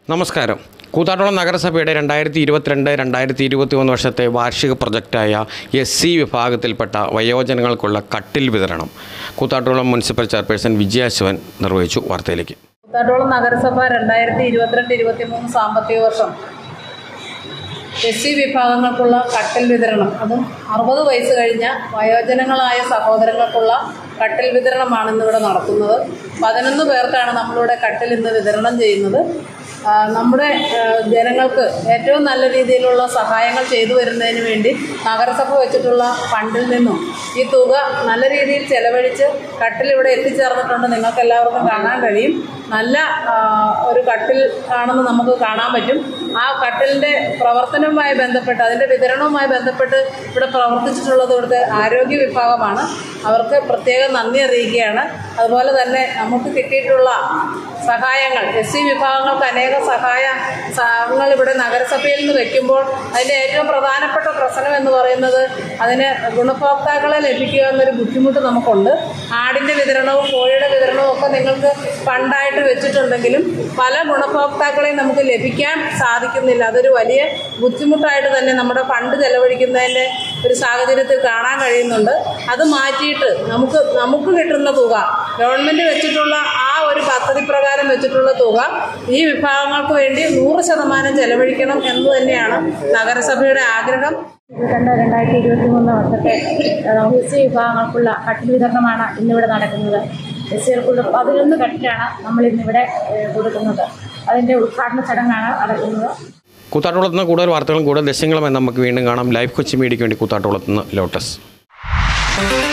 നമസ്കാരം കൂത്താട്ടോളം നഗരസഭയുടെ രണ്ടായിരത്തി ഇരുപത്തിരണ്ട് രണ്ടായിരത്തി ഇരുപത്തി മൂന്ന് വർഷത്തെ വാർഷിക പ്രൊജക്റ്റായ എസ് സി വിഭാഗത്തിൽപ്പെട്ട വയോജനങ്ങൾക്കുള്ള കട്ടിൽ വിതരണം കൂത്താട്ടോളം മുനിസിപ്പൽ ചെയർപേഴ്സൺ വിജയാശിവൻ നിർവഹിച്ചു വാർത്തയിലേക്ക് കൂത്താട്ടോളം നഗരസഭ രണ്ടായിരത്തി ഇരുപത്തിരണ്ട് ഇരുപത്തി മൂന്ന് സാമ്പത്തിക വർഷം എസ് സി വിഭാഗങ്ങൾക്കുള്ള കട്ടിൽ വിതരണം അതും അറുപത് വയസ്സ് കഴിഞ്ഞ വയോജനങ്ങളായ സഹോദരങ്ങൾക്കുള്ള കട്ടിൽ വിതരണമാണ് ഇന്നിവിടെ നടത്തുന്നത് പതിനൊന്ന് പേർക്കാണ് നമ്മളിവിടെ കട്ടിൽ ഇന്ന് വിതരണം ചെയ്യുന്നത് ആ, നമ്മുടെ ആ, ജനങ്ങൾക്ക് ഏറ്റവും നല്ല രീതിയിലുള്ള സഹായങ്ങൾ ചെയ്തു വരുന്നതിന് വേണ്ടി നഗരസഭ വെച്ചിട്ടുള്ള ഫണ്ടിൽ നിന്നും ഈ തുക നല്ല രീതിയിൽ ചെലവഴിച്ച് കട്ടിൽ ഇവിടെ എത്തിച്ചേർന്നിട്ടുണ്ട് നിങ്ങൾക്ക് എല്ലാവർക്കും കാണാൻ കഴിയും നല്ല ആ, ഒരു കട്ടിൽ ആണെന്ന് നമുക്ക് കാണാൻ പറ്റും ആ കട്ടിലിൻ്റെ പ്രവർത്തനവുമായി ബന്ധപ്പെട്ട് അതിൻ്റെ വിതരണവുമായി ബന്ധപ്പെട്ട് ഇവിടെ പ്രവർത്തിച്ചിട്ടുള്ളത് ഇവിടുത്തെ ആരോഗ്യ വിഭാഗമാണ് അവർക്ക് പ്രത്യേകം നന്ദി അറിയിക്കുകയാണ് അതുപോലെ തന്നെ നമുക്ക് കിട്ടിയിട്ടുള്ള സഹായങ്ങൾ എസ് സി വിഭാഗങ്ങൾക്ക് അനേക സഹായ സഹായങ്ങൾ ഇവിടെ നഗരസഭയിൽ നിന്ന് വെക്കുമ്പോൾ അതിൻ്റെ ഏറ്റവും പ്രധാനപ്പെട്ട പ്രശ്നം എന്ന് പറയുന്നത് അതിന് ഗുണഭോക്താക്കളെ ലഭിക്കുക എന്നൊരു ബുദ്ധിമുട്ട് നമുക്കുണ്ട് ആടിൻ്റെ വിതരണവും കോഴിയുടെ വിതരണവും ഒക്കെ നിങ്ങൾക്ക് ഫണ്ടായിട്ട് വെച്ചിട്ടുണ്ടെങ്കിലും പല ഗുണഭോക്താക്കളെയും നമുക്ക് ലഭിക്കാൻ സാധിക്കുന്നില്ല അതൊരു വലിയ ബുദ്ധിമുട്ടായിട്ട് തന്നെ നമ്മുടെ ഫണ്ട് ചെലവഴിക്കുന്നതിൻ്റെ ഒരു സാഹചര്യത്തിൽ കാണാൻ കഴിയുന്നുണ്ട് അത് മാറ്റിയിട്ട് നമുക്ക് നമുക്ക് കിട്ടുന്ന തുക ഗവൺമെൻറ് വെച്ചിട്ടുള്ള ആ ഒരു പദ്ധതി പ്രകാരം വെച്ചിട്ടുള്ള തുക ഈ വിഭാഗങ്ങൾക്ക് വേണ്ടി നൂറ് ശതമാനം ചെലവഴിക്കണം എന്ന് തന്നെയാണ് നഗരസഭയുടെ ആഗ്രഹം ഇരുപത്തിരണ്ട് രണ്ടായിരത്തി ഇരുപത്തി മൂന്ന് വർഷത്തെ എസ് സി വിഭാഗങ്ങൾക്കുള്ള കട്ടിൽ വിതരണമാണ് ഇന്നിവിടെ നടക്കുന്നത് എസ് സികൾക്കുള്ള പതിനൊന്ന് കട്ടിലാണ് നമ്മൾ ഇന്നിവിടെ ഏഹ്, കൊടുക്കുന്നത് അതിൻ്റെ ഉദ്ഘാടന ചടങ്ങാണ് നടക്കുന്നത് കൂത്താട്ടോളത്ത് നിന്ന് കൂടുതൽ വാർത്തകളും കൂടുതൽ ദൃശ്യങ്ങളും നമുക്ക് വീണ്ടും കാണാം ലൈവ് കൊച്ചി മീഡിയയ്ക്ക് വേണ്ടി കൂത്താട്ടോളത്ത് നിന്ന് ലോട്ടസ്